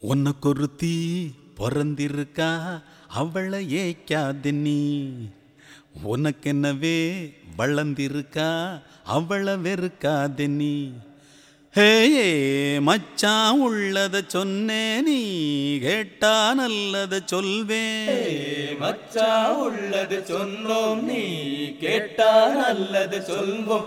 உனக்கொருத்தி பிறந்திருக்கா அவளை ஏய்க்காத நீ உனக்கென்னவே வளர்ந்திருக்கா அவளை வெறுக்காத நீ ஹேயே மச்சான் உள்ளத சொன்னே நீ கேட்டா நல்லத சொல்வேன் மச்சா உள்ளது சொன்னோம் நீ கேட்டா நல்லது சொல்வோம்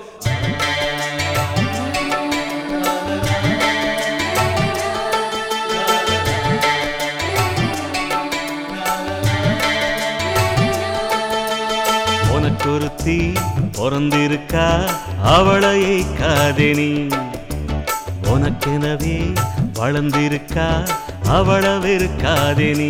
உனக்கொருத்தி பிறந்திருக்கா அவளை காதே நீ உனக்கெனவே வளர்ந்திருக்கா அவளை வெறுக்காதே நீ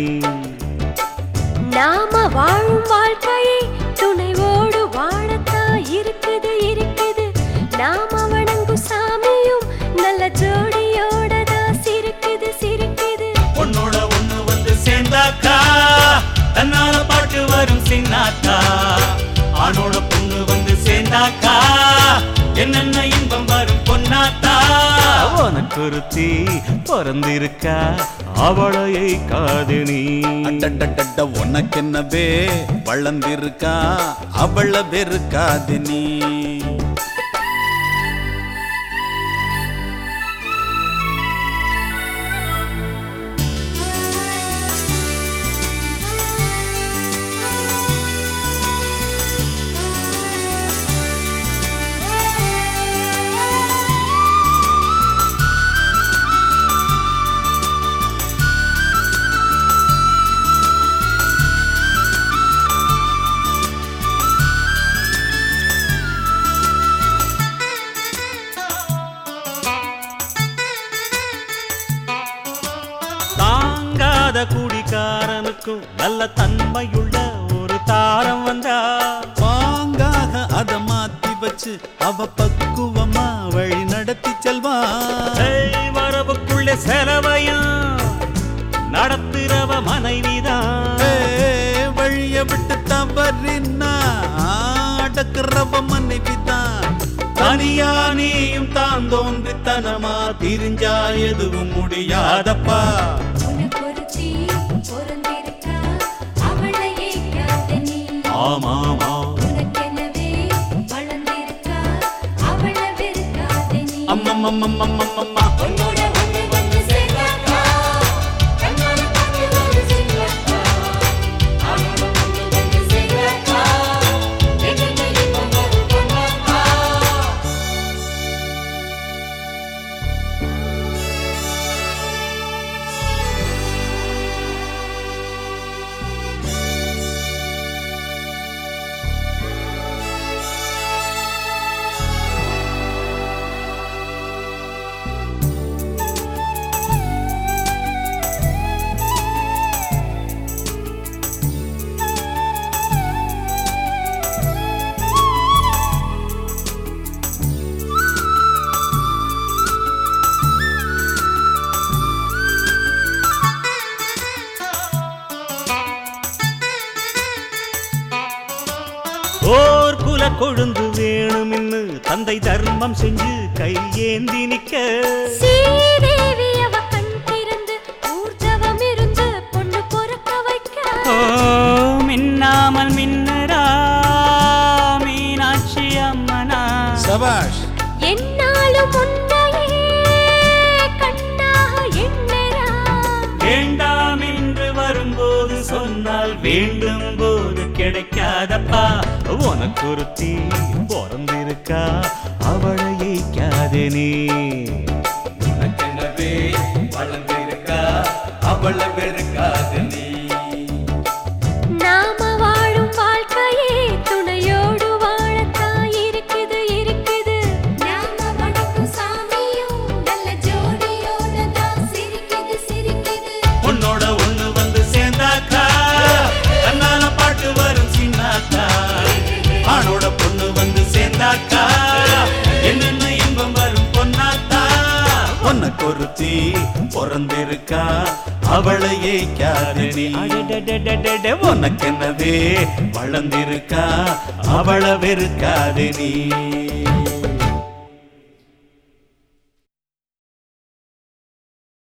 நாம வாழும் வாழ்க்கையை துணைவோடு வாழத்தான் இருக்குது இருக்குது நாம வணங்கும் சாமியும் நல்ல ஜோடியோட தான் சிரிக்குது சிரிக்குது உன்னோட ஒண்ணு வந்து சேர்ந்தாக்கா தன்னால பாட்டு வரும் சின்னாக்கா ஆணோட பொண்ணு வந்து சேர்ந்தாக்கா என்னென்ன இன்பம் வரும் பொன்னாத்தா உனக்கொருத்தி பிறந்திருக்கா அவளையை காது நீ அடடடட உனக்கென்னவே வளர்ந்திருக்கா அவளை வெறுக்காத நீ தாங்காத குடிகாரனுக்கும் நல்ல தன்மையுள்ள ஒரு தாரம் வந்தா பாங்காக அத மாத்தி வச்சு அவ பக்குவமா வழி நடத்தி செல்வா ஏய், வரவுக்குள்ளே செலவையும் நடத்துறவ மனைவிதான் ஏ, வழிய விட்டு தவறினா அடக்குறவ மனைவிதான் தனியா நீயும் தான் தோன்றித்தனமா திரிஞ்சா எதுவும் முடியாதப்பா உனக்கொருத்தி பிறந்திருக்கா அவளை ஏற்காத நீ ஆமாமா உனக்கெனவே வளர்ந்திருக்கா அவளை வெறுக்காத நீ அம்மம்மம்மம்மம்மம்மா உன்னோட ஒண்ணு வந்து சேர்ந்தாக்கா கண்ணால பார்த்து வந்து சேர்ந்தாக்கா அவனோட ஒண்ணு வந்து சேர்ந்தாக்கா என்னென்ன இன்பம் வரும் பொன்னாக்கா ஓர் குல கொழுந்து வேணுமின்னு தந்தை தர்மம் செஞ்சு கையேந்தி நிக்க ஸ்ரீதேவி அவ கண் திறந்து ஊர்ஜவம் இருந்து பொண்ணு பொறுக்க வைக்க ஓ மின்னாமல் மின்னடா மீனாட்சி அம்மனா சபாஷ் என்னாலும் உன்னையே கண்ணாக எண்ணரா வேண்டாம் என்று வரும்போது சொன்னால் வேண்டும் போது கிடைக்காதப்பா உனக்கு ஒருத்தி பிறந்திருக்கா அவளை ஏய்க்காதே நீ உனக்கெனவே வளர்ந்திருக்கா அவளை வெறுக்காது நீ நாம வாழும் வாழ்க்கையே துணையோடு வாழத்தான் இருக்குது இருக்குது நாம வணக்கும் சாமியும் நல்ல ஜோடியோட தான் சிரிக்குது சிரிக்குது உன்னோட ஒண்ணு வந்து சேர்ந்தாக்கா தன்னால பாட்டு வரும் சின்னாக்கா ஆணோட பொண்ணு வந்து சேர்ந்தாக்கா என்னென்ன இன்பம் வரும் பொன்னாத்தா உனக்கொருத்தி பிறந்திருக்கா அவளை ஏய்க்காத நீ அடடடடடட, உனக்கென்னவே வளர்ந்திருக்கா அவளை வெறுக்காத நீ